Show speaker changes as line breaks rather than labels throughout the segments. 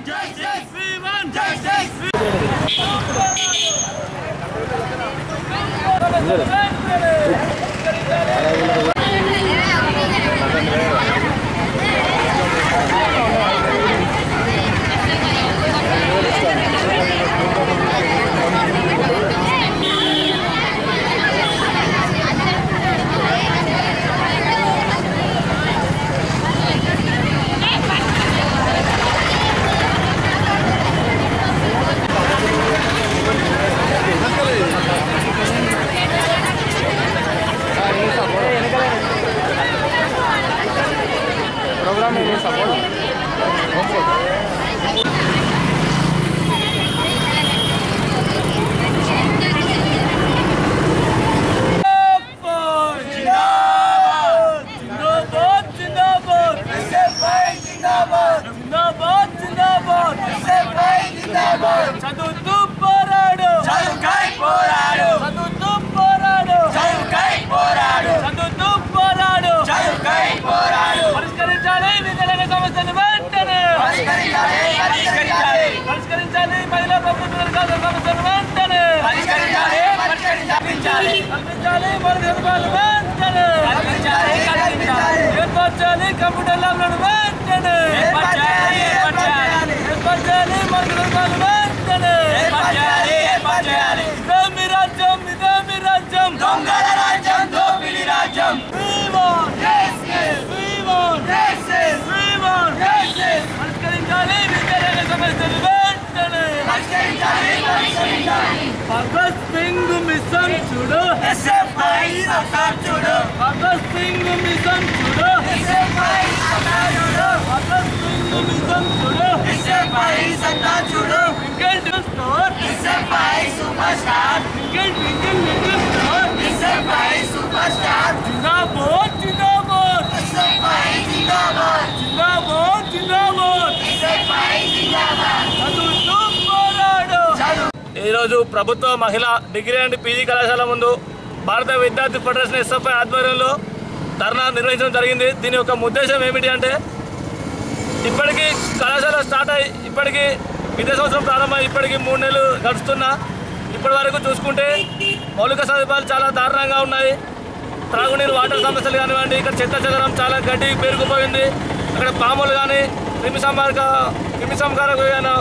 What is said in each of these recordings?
చదువుతూ పోరాడు
పోరాడు
చదువుతూ పోరాడు
చదువుకై పోరాడు
చదువుతూ పోరాడు
చదువుకై పోరాడు
పరిష్కరించాలి విద్యారంగ సమస్యలు వెంటనే
పరిష్కరించాలి పరిష్కరించాలి
పరిష్కరించాలి మహిళా ప్రభుత్వ వర్గాల సమస్యలు వెంటనే
పరిష్కరించాలి పరిష్కరించాలి
కల్పించాలి మౌలిక సదుపాయాలు వెంటనే
కల్పించాలి కల్పించాలి
ఏర్పాటు చేయాలి కంప్యూటర్ ల్యాబ్లను వెంటనే
ఏర్పాటు చేయాలి ఏర్పాటు చేయాలి
ఏర్పాటు చేయాలి మౌలిక సదుపాయాలు వెంటనే
ఏర్పాటు చేయాలి ఏర్పాటు చేయాలి
ఇదే మీ రాజ్యం ఇదే మీ రాజ్యం
దొంగల రాజ్యం దోపిడి రాజ్యం
We want justice. We want justice. We want justice. పరిష్కరించాలి విద్యారంగ సమస్యలు వెంటనే
పరిష్కరించాలి పరిష్కరించాలి
భగత్ సింగ్ మిషన్ చూడు
ఎస్ఎఫ్ఐ సర్కార్ చూడు
భగత్ సింగ్ మిషన్ చూడు
ఎస్ఎఫ్ఐ సర్కార్ చూడు
భగత్ సింగ్ మిషన్ చూడు
ఎస్ఎఫ్ఐ సర్కార్ చూడు
cricket store
SFI super star
cricket cricket cricket store
SFI super star
జిందాబాద్ జిందాబాద్
ఎస్ఎఫ్ఐ జిందాబాద్
జిందాబాద్ జిందాబాద్
ఎస్ఎఫ్ఐ జిందాబాద్
చదువుతూ పోరాడు
చదువు
ఈరోజు ప్రభుత్వ మహిళా డిగ్రీ అండ్ పీజీ కళాశాల ముందు భారత విద్యార్థి ఫెడరేషన్ ఎస్ఎఫ్ఐ ఆధ్వర్యంలో ధర్నా నిర్వహించడం జరిగింది దీని యొక్క ఉద్దేశం ఏమిటి అంటే ఇప్పటికీ కళాశాల స్టార్ట్ అయ్యి ఇప్పటికీ విద్యా సంవత్సరం ప్రారంభమై ఇప్పటికీ మూడు నెలలు గడుస్తున్నా ఇప్పటి వరకు చూసుకుంటే మౌలిక సదుపాయాలు చాలా దారుణంగా ఉన్నాయి త్రాగునీరు వాటర్ సమస్యలు కానివ్వండి ఇక్కడ చెత్త చెదరం చాలా గడ్డి పేరుకుపోయింది అక్కడ పాములు కానీ క్రిమి సంహారక క్రిమి సంహారక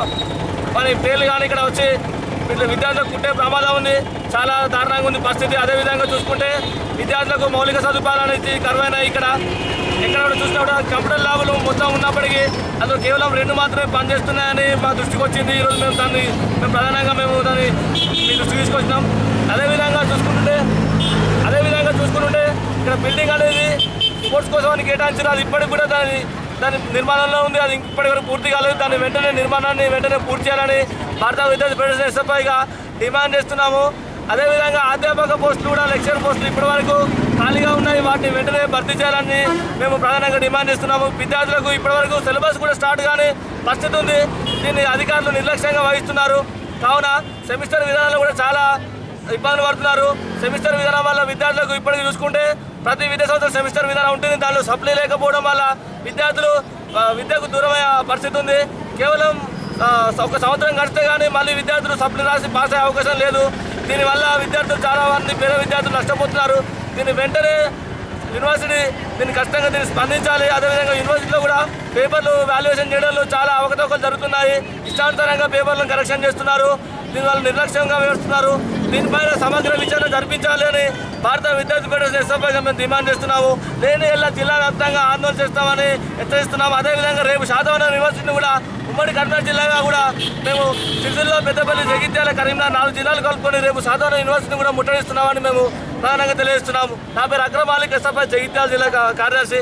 మరి పేర్లు కానీ ఇక్కడ వచ్చి వీళ్ళు విద్యార్థులకు కుట్టే ప్రమాదం ఉంది చాలా దారుణంగా ఉంది పరిస్థితి అదేవిధంగా చూసుకుంటే విద్యార్థులకు మౌలిక సదుపాయాలు అనేది కరువైనాయి ఇక్కడ ఎక్కడ కూడా చూసినా కూడా కంప్యూటర్ ల్యాబ్లు మొత్తం ఉన్నప్పటికీ అందులో కేవలం రెండు మాత్రమే పనిచేస్తున్నాయని మా దృష్టికి వచ్చింది ఈరోజు మేము దాన్ని మేము ప్రధానంగా మేము దాన్ని మీ దృష్టికి తీసుకొచ్చినాం అదేవిధంగా చూసుకుంటుంటే అదేవిధంగా చూసుకుంటుంటే ఇక్కడ బిల్డింగ్ అనేది స్పోర్ట్స్ కోసం అని కేటాయించారు అది ఇప్పటికి కూడా దాని దాని నిర్మాణంలో ఉంది అది ఇప్పటి వరకు పూర్తి కాలేదు దాని వెంటనే నిర్మాణాన్ని వెంటనే పూర్తి చేయాలని భారత విద్యార్థి ఫెడరేషన్ ఎస్ఎఫ్ఐగా డిమాండ్ చేస్తున్నాము అదేవిధంగా అధ్యాపక పోస్టులు కూడా లెక్చర్ పోస్టులు ఇప్పటి వరకు ఖాళీగా ఉన్నాయి వాటిని వెంటనే భర్తీ చేయాలని మేము ప్రధానంగా డిమాండ్ చేస్తున్నాము విద్యార్థులకు ఇప్పటివరకు సిలబస్ కూడా స్టార్ట్ కానీ పరిస్థితి ఉంది దీన్ని అధికారులు నిర్లక్ష్యంగా వహిస్తున్నారు కావున సెమిస్టర్ విధానాలు కూడా చాలా ఇబ్బందులు పడుతున్నారు సెమిస్టర్ విధానం వల్ల విద్యార్థులకు ఇప్పటికి చూసుకుంటే ప్రతి విద్యా సంవత్సరం సెమిస్టర్ విధానం ఉంటుంది దానిలో సప్లై లేకపోవడం వల్ల విద్యార్థులు ఆ, విద్యకు దూరమయ్యే పరిస్థితి ఉంది కేవలం ఆ, ఒక సంవత్సరం గడిస్తే కానీ మళ్ళీ విద్యార్థులు సప్లై రాసి పాస్ అయ్యే అవకాశం లేదు దీనివల్ల విద్యార్థులు చాలా మంది పేద విద్యార్థులు నష్టపోతున్నారు దీన్ని వెంటనే యూనివర్సిటీ దీన్ని ఖచ్చితంగా దీన్ని స్పందించాలి అదేవిధంగా యూనివర్సిటీలో కూడా పేపర్లు వాల్యుయేషన్ చేయడంలో చాలా అవకతవకలు జరుగుతున్నాయి ఇష్టానుసారంగా పేపర్లను కరెక్షన్ చేస్తున్నారు దీనివల్ల నిర్లక్ష్యంగా వ్యవహరిస్తున్నారు దీనిపైన సమగ్ర విచారణ జరిపించాలి అని భారత విద్యార్థి ఫెడరేషన్ ఎస్ఎఫ్ఐగా మేము డిమాండ్ చేస్తున్నాము లేని ఎలా జిల్లా వ్యాప్తంగా ఆందోళన చేస్తామని హెచ్చరిస్తున్నాము అదేవిధంగా రేపు శాతవరం యూనివర్సిటీని కూడా ఉమ్మడి కర్నూలు జిల్లాగా కూడా మేము సిరిసిల్ల పెద్దపల్లి జగిత్యాల కరీంనగర్ నాలుగు జిల్లాలు కలుపుకొని రేపు సాధారణ యూనివర్సిటీని కూడా ముట్టడిస్తున్నామని మేము ప్రధానంగా తెలియజేస్తున్నాము నా పేరు అక్రమాలిక్ ఎస్ఎఫ్ఐ జగిత్యాల జిల్లా కా- కార్యదర్శి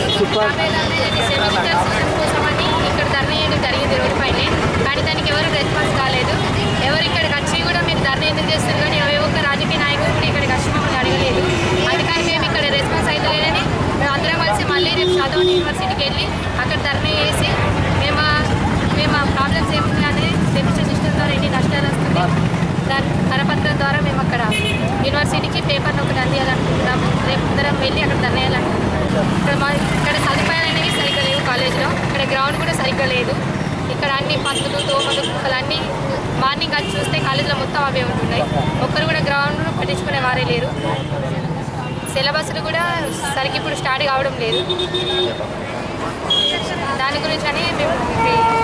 కోసమని ఇక్కడ ధర్నా చేయడం జరిగింది రోడ్డు పైనే కానీ దానికి ఎవరు రెస్పాన్స్ కాలేదు ఎవరు ఇక్కడికి వచ్చి కూడా మీరు ధర్నా ఎందుకు చేస్తారు కానీ ఏ ఒక్క రాజకీయ నాయకుడు కూడా ఇక్కడికి వచ్చి మమ్మల్ని అడగలేదు అందుకని మేము ఇక్కడ రెస్పాన్స్ అయితే లేదని మేము అందరం కలిసి మళ్ళీ రేపు చదవని యూనివర్సిటీకి వెళ్ళి అక్కడ ధర్నా చేసి మేము ఆ- మేము ఆ ప్రాబ్లమ్స్ ఏమున్నాయని సెమిస్టర్ సిస్టమ్ ద్వారా ఎన్ని నష్టాలు వస్తుంది దాని కరపత్రం ద్వారా మేము అక్కడ యూనివర్సిటీకి పేపర్ని ఒకటి అందియాలనుకుంటున్నాము రేపు అందరం వెళ్ళి అక్కడ ధర్నా చేయాలనుకుంటున్నాము ఇక్కడ మా ఇక్కడ సదుపాయాలు అనేవి సరిగ్గా లేవు కాలేజీలో ఇక్కడ గ్రౌండ్ కూడా సరిగ్గా లేదు ఇక్కడ అన్ని పందులు దోమలు కుక్కలు అన్నీ మార్నింగ్ వచ్చి చూస్తే కాలేజీలో మొత్తం అవే ఉంటున్నాయి ఒక్కరు కూడా గ్రౌండ్ పట్టించుకునే వారే లేరు సిలబస్లు కూడా సరికి ఇప్పుడు స్టార్ట్ కావడం లేదు దాని గురించి అని మేము